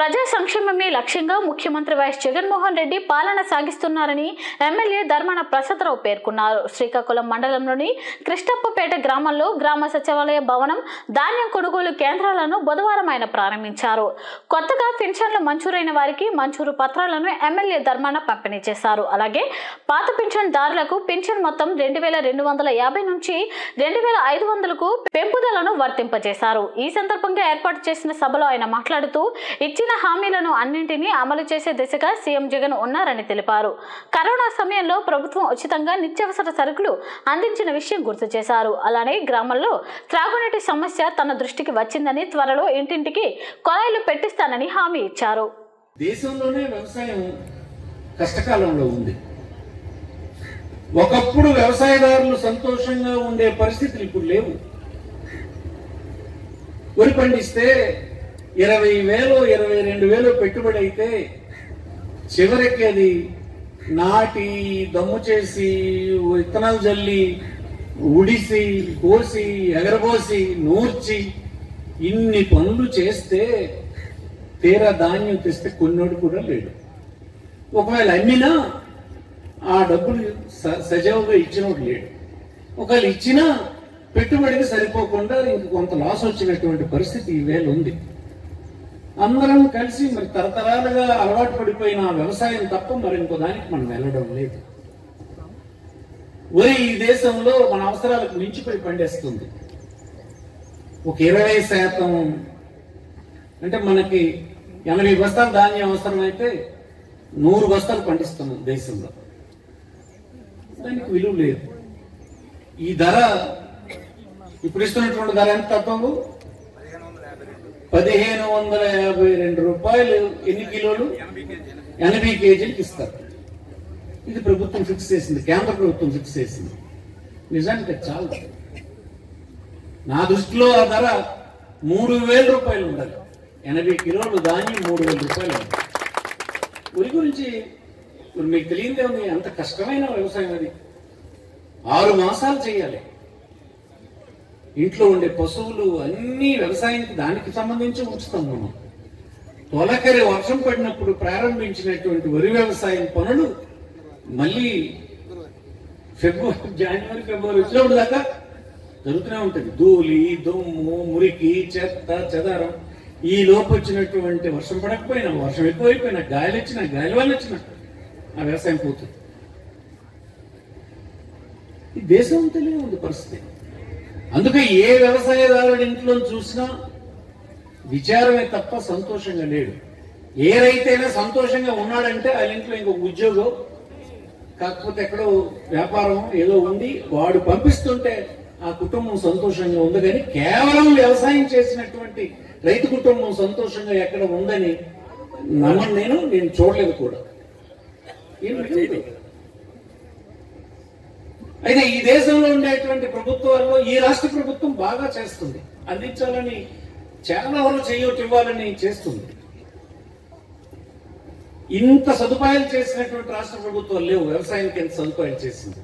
ప్రజా సంక్షేమమే లక్ష్యంగా ముఖ్యమంత్రి వైఎస్ జగన్మోహన్ రెడ్డి పాలన సాగిస్తున్నారని ఎమ్మెల్యే ధర్మన ప్రసాదరావు పేర్కొన్నారు శ్రీకాకుళం మండలంలోని కృష్ణప్పపేట గ్రామంలో గ్రామ సచివాలయ భవనం ధాన్యం కొనుగోలు కేంద్రాలను బుధవారం ఆయన ప్రారంభించారు కొత్తగా పెన్షన్లు మంజూరైన వారికి మంజూరు పత్రాలను ఎమ్మెల్యే ధర్మాన పంపిణీ చేశారు అలాగే పాత పెన్షన్దారులకు పెన్షన్ మొత్తం రెండు వేల రెండు వందల యాభై నుంచి రెండు వేల ఐదు వందలకు పెంపుదలను వర్తింపజేశారు ఈ సందర్భంగా ఏర్పాటు చేసిన సభలో ఆయన మాట్లాడుతూ ఇచ్చిన హామీలను అన్నింటినీ అమలు చేసే దిశగా సీఎం జగన్ ఉన్నారని తెలిపారు కరోనా సమయంలో ప్రభుత్వం ఉచితంగా నిత్యావసర సరుకులు అందించిన విషయం గుర్తు చేశారు అలానే గ్రామంలో త్రాగునీటి సమస్య తన దృష్టికి వచ్చిందని త్వరలో ఇంటింటికి కొలాయిలు పెట్టిస్తానని హామీ ఇచ్చారు దేశంలోనే వ్యవసాయం కష్టకాలంలో ఉంది ఒకప్పుడు వ్యవసాయదారులు సంతోషంగా ఉండే పరిస్థితులు ఇప్పుడు లేవు వరి పండిస్తే ఇరవై వేలు ఇరవై రెండు వేలు పెట్టుబడి అయితే చివరికి అది నాటి దమ్ము చేసి విత్తనాలు జల్లి ఉడిసి కోసి ఎగరబోసి నూర్చి ఇన్ని పనులు చేస్తే తీరా ధాన్యం తెస్తే కొన్నోడు కూడా లేడు ఒకవేళ అమ్మినా ఆ డబ్బులు స- సజావుగా ఇచ్చినోడు లేడు ఒకవేళ ఇచ్చినా పెట్టుబడికి సరిపోకుండా ఇంక కొంత లాస్ వచ్చినటువంటి పరిస్థితి ఈవేళ ఉంది అందరం కలిసి మరి తరతరాలుగా అలవాటు పడిపోయిన ఆ వ్యవసాయం తప్ప మరి ఇంకో దానికి మనం వెళ్ళడం లేదు వరి ఈ దేశంలో మన అవసరాలకు మించిపోయి పండేస్తుంది ఒక ఇరవై శాతం అంటే మనకి ఎనభై బస్తాలు ధాన్యం అవసరమైతే నూరు బస్తాలు పండిస్తున్నాం దేశంలో దానికి విలువ లేదు ఈ ధర ఇప్పుడు ఇస్తున్నటువంటి ధర ఎంత తక్కువ పదిహేను వందల యాభై రెండు రూపాయలు ఎన్ని కిలోలు ఎనభై కేజీలకు ఇస్తారు ఇది ప్రభుత్వం ఫిక్స్ చేసింది కేంద్ర ప్రభుత్వం ఫిక్స్ చేసింది నిజానికి అది చాలు నా దృష్టిలో ఆ ధర మూడు వేల రూపాయలు ఉండాలి ఎనభై కిలోలు ధాన్యం మూడు వేల రూపాయలు ఉండాలి ఉరి గురించి మరి మీకు తెలియదే ఉంది అంత కష్టమైన వ్యవసాయం అది ఆరు మాసాలు చేయాలి ఇంట్లో ఉండే పశువులు అన్ని వ్యవసాయానికి దానికి సంబంధించి ఉంచుతాం మనం తొలకరి వర్షం పడినప్పుడు ప్రారంభించినటువంటి వరి వ్యవసాయం పనులు మళ్ళీ ఫిబ్రవరి జనవరి ఫిబ్రవరి వచ్చినప్పుడు దాకా జరుగుతూనే ఉంటుంది ధూళి దుమ్ము మురికి చెత్త చెదారం ఈ లోపు వచ్చినటువంటి వర్షం పడకపోయినా వర్షం ఎక్కువైపోయినా గాలి వచ్చినా గాలి వల్ల వచ్చినా ఆ వ్యవసాయం పోతుంది ఈ దేశం అంతనే ఉంది పరిస్థితి అందుకే ఏ వ్యవసాయదారుడి ఇంట్లో చూసినా విచారమే తప్ప సంతోషంగా లేడు ఏ రైతైనా సంతోషంగా ఉన్నాడంటే ఆయన ఇంట్లో ఇంకొక ఉద్యోగం కాకపోతే ఎక్కడో వ్యాపారం ఏదో ఉంది వాడు పంపిస్తుంటే ఆ కుటుంబం సంతోషంగా ఉంది కానీ కేవలం వ్యవసాయం చేసినటువంటి రైతు కుటుంబం సంతోషంగా ఎక్కడ ఉందని నమ్మను నేను నేను చూడలేదు కూడా ఏం లేదు. అయితే ఈ దేశంలో ఉండేటువంటి ప్రభుత్వాల్లో ఈ రాష్ట్ర ప్రభుత్వం బాగా చేస్తుంది అందించాలని చాలా వరకు చేయొట్టు ఇవ్వాలని చేస్తుంది ఇంత సదుపాయాలు చేసినటువంటి రాష్ట్ర ప్రభుత్వాలు లేవు వ్యవసాయానికి ఎంత సదుపాయాలు చేసింది